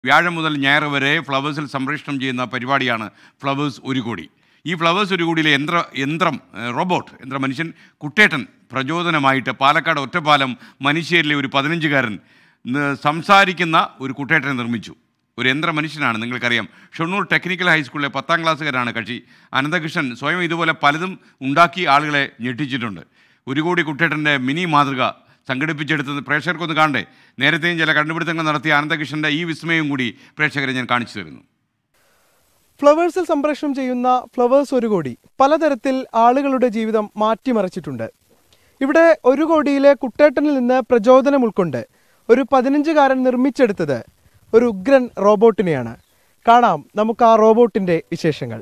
വ്യാഴം മുതൽ ഞായർ വരെ ഫ്ലവേഴ്സിൽ സംപ്രേഷണം ചെയ്യുന്ന പരിപാടിയാണ് ഫ്ലവേഴ്സ് ഒരു കോടി ഈ ഫ്ലവേഴ്സ് ഒരു കോടിയിലെ യന്ത്ര യന്ത്രം ഏഹ്, റോബോട്ട് യന്ത്ര മനുഷ്യൻ കുട്ടേട്ടൻ പ്രചോദനമായിട്ട് പാലക്കാട് ഒറ്റപ്പാലം മനുഷ്യരിലെ ഒരു പതിനഞ്ചുകാരൻ ന- സംസാരിക്കുന്ന ഒരു കുട്ടേട്ടനെ നിർമ്മിച്ചു ഒരു യന്ത്ര മനുഷ്യനാണ് നിങ്ങൾക്കറിയാം ഷൊണ്ണൂർ ടെക്നിക്കൽ ഹൈസ്കൂളിലെ പത്താം ക്ലാസ്സുകാരാണ് കക്ഷി അനന്തകൃഷ്ണൻ സ്വയം ഇതുപോലെ പലതും ഉണ്ടാക്കി ആളുകളെ ഞെട്ടിച്ചിട്ടുണ്ട് ഒരു കോടി കുട്ടേട്ടൻ്റെ മിനി മാതൃക സംഘടിപ്പിച്ചെടുത്തത് പ്രേക്ഷകർക്കൊന്ന് കാണണ്ടേ നേരത്തെയും ചില കണ്ടുപിടുത്തങ്ങൾ നടത്തിയ ആനന്ദകൃഷ്ണൻ്റെ ഈ വിസ്മയം കൂടി പ്രേക്ഷകരെ ഞാൻ കാണിച്ചു തരുന്നു ഫ്ലവേഴ്സിൽ സംപ്രേഷണം ചെയ്യുന്ന ഫ്ലവേഴ്സ് ഒരു കോടി പലതരത്തിൽ ആളുകളുടെ ജീവിതം മാറ്റിമറിച്ചിട്ടുണ്ട് ഇവിടെ ഒരു കോടിയിലെ കുട്ടേട്ടനിൽ നിന്ന് പ്രചോദനം ഉൾക്കൊണ്ട് ഒരു പതിനഞ്ചുകാരൻ നിർമ്മിച്ചെടുത്തത് ഒരു ഉഗ്രൻ റോബോട്ടിനെയാണ് കാണാം നമുക്ക് ആ റോബോട്ടിന്റെ വിശേഷങ്ങൾ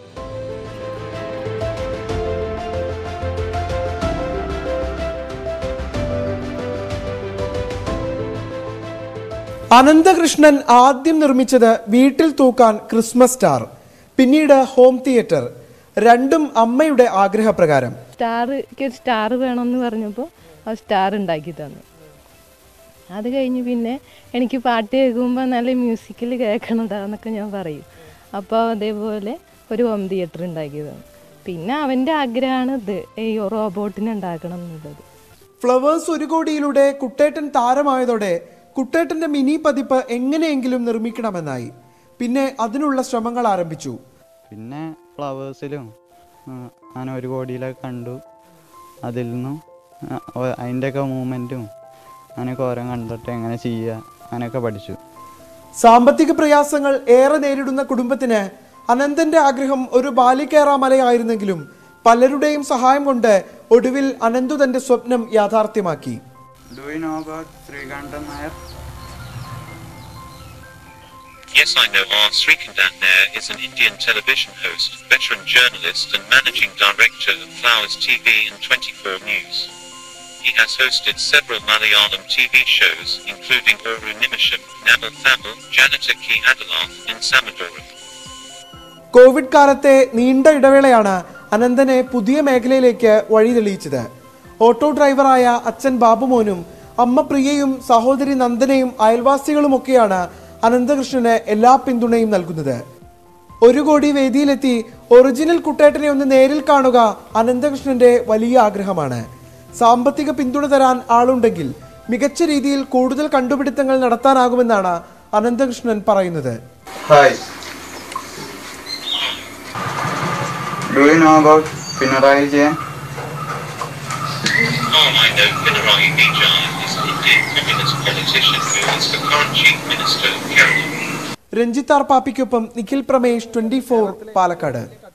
അനന്തകൃഷ്ണൻ ആദ്യം നിർമ്മിച്ചത് വീട്ടിൽ തൂക്കാൻ ക്രിസ്മസ് സ്റ്റാർ പിന്നീട് ഹോം തിയേറ്റർ രണ്ടും അമ്മയുടെ ആഗ്രഹപ്രകാരം സ്റ്റാർക്ക് ഒരു സ്റ്റാർ വേണമെന്ന് പറഞ്ഞപ്പോൾ ആ സ്റ്റാർ ഉണ്ടാക്കി തന്നു അത് കഴിഞ്ഞ് പിന്നെ എനിക്ക് പാട്ട് കേൾക്കുമ്പോൾ നല്ല മ്യൂസിക്കിൽ കേൾക്കണതാന്നൊക്കെ ഞാൻ പറയും അപ്പോൾ അതേപോലെ ഒരു ഹോം തിയേറ്റർ ഉണ്ടാക്കി തന്നു പിന്നെ അവൻ്റെ ആഗ്രഹമാണ് ഇത് ഈ റോബോട്ടിനെ ഉണ്ടാക്കണം എന്നുള്ളത് ഫ്ലവേഴ്സ് ഒരു കോടിയിലൂടെ കുട്ടേട്ടൻ താരമായതോടെ കുട്ടേട്ടന്റെ മിനി പതിപ്പ് എങ്ങനെയെങ്കിലും നിർമ്മിക്കണമെന്നായി പിന്നെ അതിനുള്ള ശ്രമങ്ങൾ ആരംഭിച്ചു പിന്നെ ഫ്ലവേഴ്സിലും അങ്ങനെ ഒരു കോടിയിലൊക്കെ കണ്ടു അതിൽ നിന്നും അതിൻ്റെയൊക്കെ മൂമെൻറ്റും അങ്ങനെയൊക്കെ ഓരോ കണ്ടിട്ട് എങ്ങനെ ചെയ്യുക അങ്ങനെയൊക്കെ പഠിച്ചു സാമ്പത്തിക പ്രയാസങ്ങൾ ഏറെ നേരിടുന്ന കുടുംബത്തിന് അനന്തന്റെ ആഗ്രഹം ഒരു ബാലികേറാമലയായിരുന്നെങ്കിലും പലരുടെയും സഹായം കൊണ്ട് ഒടുവിൽ അനന്തു തന്റെ സ്വപ്നം യാഥാർത്ഥ്യമാക്കി do you know about Sreekandan Nair Yes, I know R. Srikandan Nair is an Indian television host, veteran journalist and managing director of Flowers TV and 24 News. He has hosted several Malayalam TV shows, including Oru Nimisham, Namal Thamil, Janata Ki Adalath, and Samadoram. Covid കാലത്തെ നീണ്ട ഇടവേളയാണ് അനന്തനെ പുതിയ മേഖലയിലേക്ക് വഴി തെളിയിച്ചത് auto ഡ്രൈവറായ അച്ഛൻ ബാബുമോനും അമ്മ പ്രിയയും സഹോദരി നന്ദനയും അയൽവാസികളുമൊക്കെയാണ് അനന്തകൃഷ്ണന് എല്ലാ പിന്തുണയും നൽകുന്നത് ഒരു കോടി വേദിയിലെത്തി ഒറിജിനൽ കുട്ടേട്ടനെ ഒന്ന് നേരിൽ കാണുക അനന്തകൃഷ്ണന്റെ വലിയ ആഗ്രഹമാണ് സാമ്പത്തിക പിന്തുണ തരാൻ ആളുണ്ടെങ്കിൽ മികച്ച രീതിയിൽ കൂടുതൽ കണ്ടുപിടുത്തങ്ങൾ നടത്താനാകുമെന്നാണ് അനന്തകൃഷ്ണൻ പറയുന്നത് hi do you know about Pinarayi Vijayan Oh, I know Pinarayi Vijay is an Indian communist politician who is the current Chief Minister of Kerala. രഞ്ജിത്താർ പാപ്പിക്കൊപ്പം നിഖിൽ പ്രമേഷ് ട്വന്റി പാലക്കാട്